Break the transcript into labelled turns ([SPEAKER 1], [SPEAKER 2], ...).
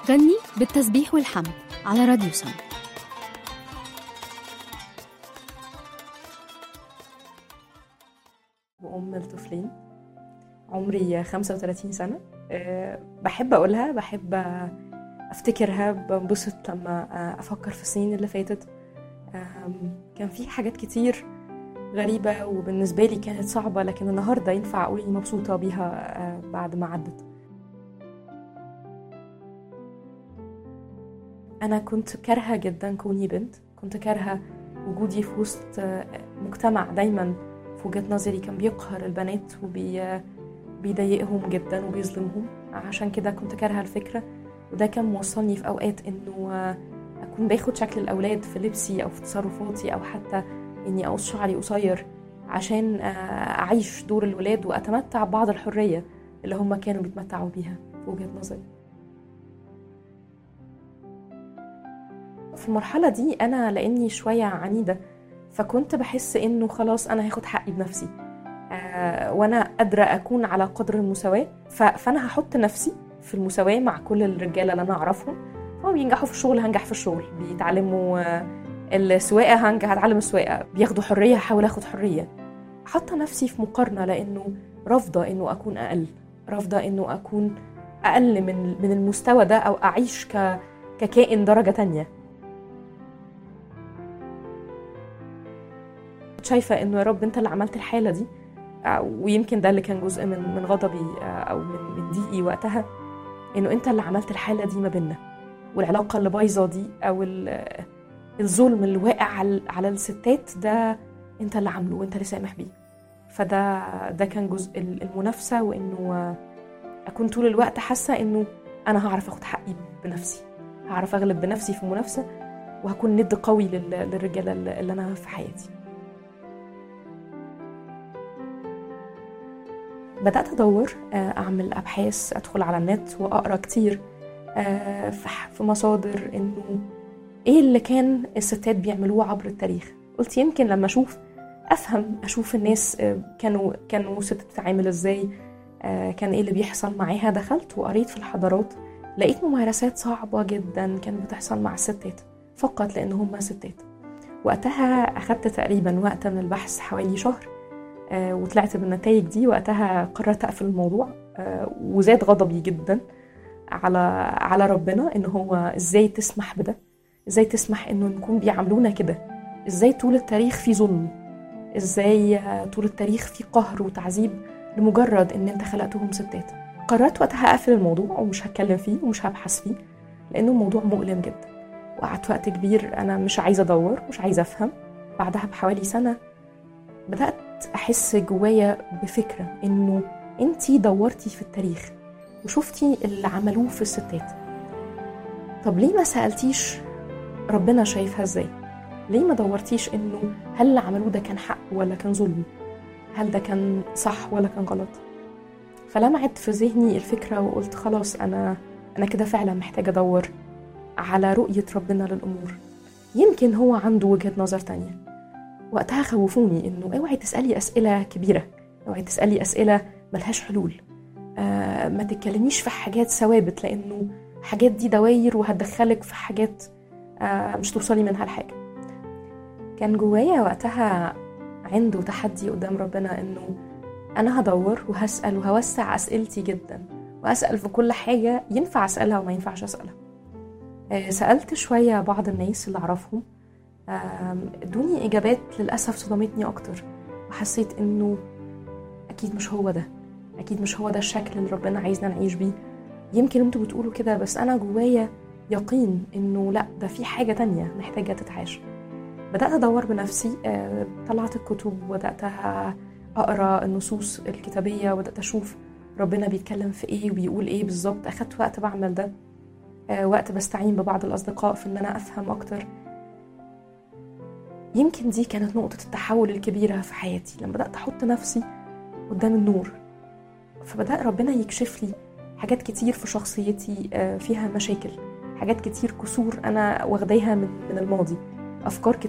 [SPEAKER 1] غني بالتسبيح والحمد على راديو سما
[SPEAKER 2] وأم لطفلين عمري 35 سنة أه، بحب أقولها بحب أفتكرها بنبسط لما أفكر في السنين اللي فاتت أم، كان في حاجات كتير غريبة وبالنسبة لي كانت صعبة لكن النهاردة ينفع أقول إني مبسوطة بيها أه، بعد ما عدت أنا كنت كارهة جدا كوني بنت كنت كارهة وجودي في وسط أه، مجتمع دايما في وجهة نظري كان بيقهر البنات وبيضايقهم جدا وبيظلمهم عشان كده كنت كارهة الفكرة وده كان موصلني في أوقات إنه آه، أكون باخد شكل الأولاد في لبسي أو في تصرفاتي أو حتى إني أقص شعري قصير عشان آه، أعيش دور الولاد وأتمتع ببعض الحرية اللي هم كانوا بيتمتعوا بيها في وجهة نظري في المرحلة دي أنا لأني شوية عنيدة فكنت بحس إنه خلاص أنا هاخد حقي بنفسي آه، وأنا قادرة أكون على قدر المساواة ف- فأنا هحط نفسي في المساواة مع كل الرجالة اللي أنا أعرفهم هما بينجحوا في الشغل هنجح في الشغل بيتعلموا آه، السواقة هنجح هتعلم السواقة بياخدوا حرية هحاول أخد حرية حاطة نفسي في مقارنة لأنه رافضة إنه أكون أقل رافضة إنه أكون أقل من من المستوى ده أو أعيش ك ككائن درجة تانية شايفة إنه يا رب أنت اللي عملت الحالة دي آه، ويمكن ده اللي كان جزء من من غضبي آه، أو من من ضيقي وقتها إنه أنت اللي عملت الحالة دي ما بيننا والعلاقة اللي بايظة دي أو ال- الظلم اللي واقع على على الستات ده أنت اللي عامله وأنت اللي سامح بيه فده ده كان جزء ال- المنافسة وإنه آه، أكون طول الوقت حاسة إنه أنا هعرف أخد حقي بنفسي هعرف أغلب بنفسي في المنافسة وهكون ند قوي لل- للرجالة اللي اللي أنا في حياتي بدأت أدور آه، أعمل أبحاث أدخل على النت وأقرأ كتير آه، في ح- في مصادر إنه إيه اللي كان الستات بيعملوه عبر التاريخ قلت يمكن لما أشوف أفهم أشوف الناس آه، كانوا كانوا ست بتتعامل إزاي آه، كان إيه اللي بيحصل معاها دخلت وقريت في الحضارات لقيت ممارسات صعبة جدا كانت بتحصل مع الستات فقط لأن هم ستات وقتها أخدت تقريبا وقت من البحث حوالي شهر آه، وطلعت بالنتائج دي وقتها قررت اقفل الموضوع آه، وزاد غضبي جدا على على ربنا ان هو ازاي تسمح بده ازاي تسمح انه نكون بيعاملونا كده ازاي طول التاريخ في ظلم ازاي آه، طول التاريخ في قهر وتعذيب لمجرد ان انت خلقتهم ستات قررت وقتها اقفل الموضوع ومش هتكلم فيه ومش هبحث فيه لانه موضوع مؤلم جدا وقعدت وقت كبير انا مش عايزه ادور مش عايزه افهم بعدها بحوالي سنه بدات احس جوايا بفكره انه انتي دورتي في التاريخ وشفتي اللي عملوه في الستات طب ليه ما سالتيش ربنا شايفها ازاي ليه ما دورتيش انه هل اللي عملوه ده كان حق ولا كان ظلم هل ده كان صح ولا كان غلط فلمعت في ذهني الفكره وقلت خلاص انا انا كده فعلا محتاجه ادور على رؤيه ربنا للامور يمكن هو عنده وجهه نظر تانية وقتها خوفوني انه اوعي تسالي اسئله كبيره اوعي تسالي اسئله ملهاش حلول آه ما تتكلميش في حاجات ثوابت لانه حاجات دي دواير وهتدخلك في حاجات آه مش توصلي منها لحاجه كان جوايا وقتها عنده تحدي قدام ربنا انه انا هدور وهسال وهوسع اسئلتي جدا واسال في كل حاجه ينفع اسالها وما ينفعش اسالها آه سالت شويه بعض الناس اللي اعرفهم آم، ادوني اجابات للاسف صدمتني اكتر وحسيت انه اكيد مش هو ده اكيد مش هو ده الشكل اللي ربنا عايزنا نعيش بيه يمكن انتوا بتقولوا كده بس انا جوايا يقين انه لا ده في حاجه تانية محتاجه تتعاش بدات ادور بنفسي آه، طلعت الكتب وبدات اقرا النصوص الكتابيه وبدات اشوف ربنا بيتكلم في ايه وبيقول ايه بالظبط اخدت وقت بعمل ده آه، وقت بستعين ببعض الاصدقاء في ان انا افهم اكتر يمكن دي كانت نقطة التحول الكبيرة في حياتي لما بدأت أحط نفسي قدام النور فبدأ ربنا يكشف لي حاجات كتير في شخصيتي آه، فيها مشاكل حاجات كتير كسور أنا واخداها من من الماضي أفكار